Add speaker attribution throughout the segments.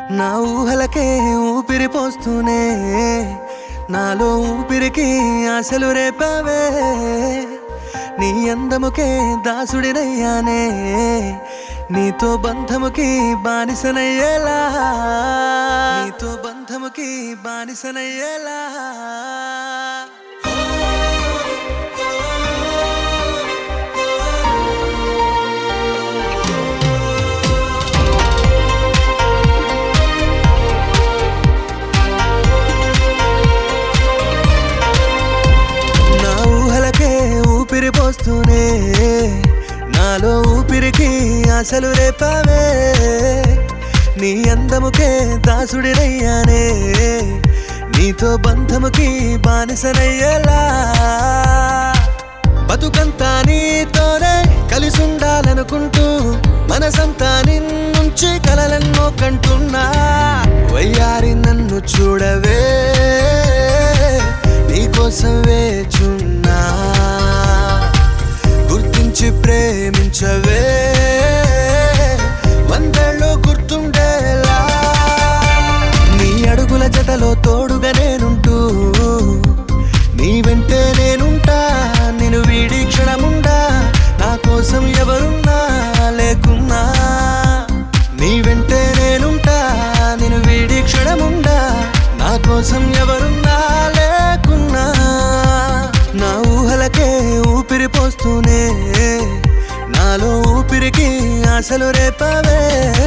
Speaker 1: నా ఊహలకే ఊపిరి పోస్తూనే నాలో ఊపిరికి ఆశలు రేపావే నీ అందముకే దాసుడినయ్యానే నీతో బంధముకి బానిసనయ్యేలా నీతో బంధముకి బానిసనయ్యేలా నా ఊహలకే ఊపిరి పోస్తూనే నాలో ఊపిరికి ఆశలు రేపావే నీ అందముకే దాసుడినయ్యానే నీతో బంధముకి బానిసనయ్యేలా బతుకంతా నీతోనే కలిసి ఉండాలనుకుంటూ మనసంతా నిన్నుంచి కలలెన్నో కంటున్నా వయ్యారి నన్ను చూడవే నీకోసం వేచున్నా గుర్తించి ప్రేమించవే వందేళ్ళు గుర్తుండేలా నీ అడుగుల జతలో తోడుగా నేనుంటూ నీ వెంటే నేనుంటా నేను వీడి క్షణముండా నా కోసం ఎవరున్నా లేకున్నా నీ వెంటే నేనుంటా నేను వీడి క్షణముండా నా కోసం ఎవరున్నా లేకున్నా నా ఊహలకే ఊపిరి పోస్తూనే నాలో ఊపిరికి ఆశలు రేపావే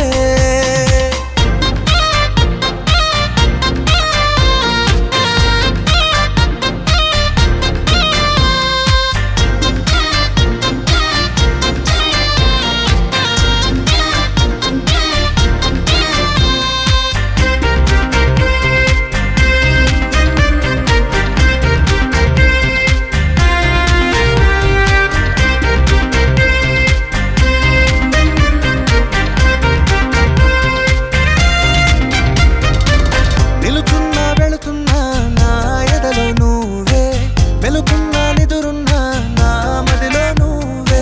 Speaker 1: నిలుచున్నా వెళుతున్నా నా ఎదలో నువ్వే వెలుకున్నా నిదురున్నా నా మదిలో నువ్వే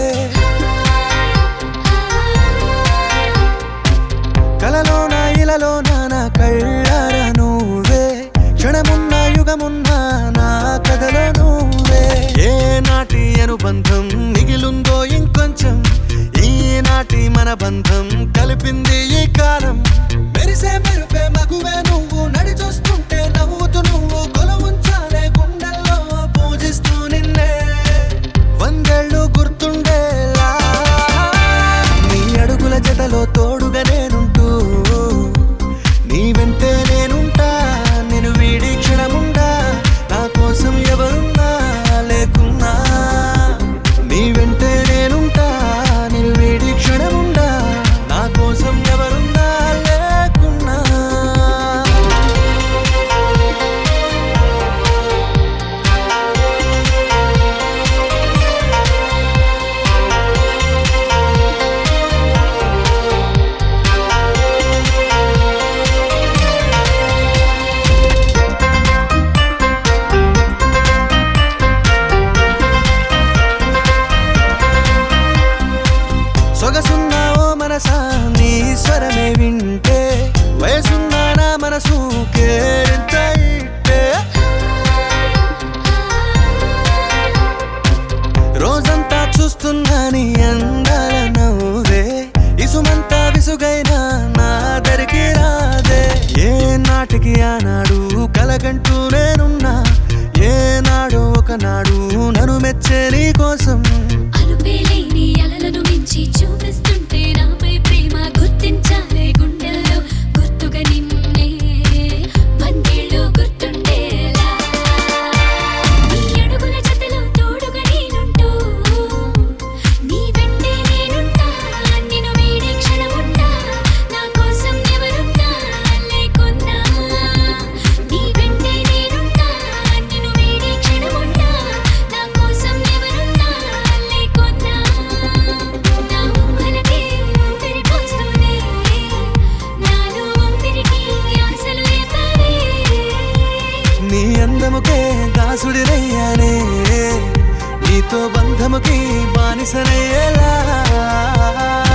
Speaker 1: కలలోన ఇలలోన నా కళ్ళార నువ్వే క్షణమున్నా యుగమున్నా నా కథలో నువ్వే ఏ నాటి అనుబంధం మిగిలుందో ఇంకొంచెం ఈనాటి మన బంధం కలిపింది ఈ కాలం మెరిసే మెరుపే మగువే నువ్వు నడిచొస్తుంటే నవ్వుతూ నువ్వు కొలవుంచాలే గుండెల్లో పూజిస్తూ నిన్నే వందేళ్ళు గుర్తుండేలా నీ అడుగుల జతలో తోడుగా నేనుంటూ నీ వెంటే నేనుంటా నేను వీడి క్షణముండా నా కోసం ఎవరున్నా లేకున్నా నీ వెంటే నేనుంటా నేను వీడి క్షణముండా నా కోసం ఎవరున్నా లేకున్నా సొగసున్న ఓ మనసా నీ స్వరమే వింటే వయసున్న నా మనసు కేరింత ఇట్టే రోజంతా చూస్తున్నా నీ అందాల నవ్వే ఇసుమంతా విసుగైనా నా దరికి రాదే ఏ నాటికి ఆనాడు కలగంటూ నేనున్నా ఏనాడు ఒకనాడు నన్ను మెచ్చే నీ కోసం
Speaker 2: అలుపేలేని అలలను మించి చూపిస్తుంటే నాపై ప్రేమ గుర్తించాలే గుండెల్లో గుర్తుగా నిన్నే వందేళ్ళు గుర్తుండేలా నీ అడుగుల జతలో తోడుగా నేనుంటూ నీ వెంటే నేనుంటా నిన్ను వీడే క్షణముంటా నా కోసం ఎవరున్నా లేకున్నా నీ వెంటే నేనుంటా నిన్ను వీడే క్షణముంటా నా కోసం ఎవరున్నా లేకున్నా నా ఊహలకే ఊపిరి పోస్తూనే నాలో ఊపిరికి ఆశలు రేపావే
Speaker 1: నీ అందముకే దాసుడినయ్యానే నీతో బంధముకి బానిసనయ్యేలా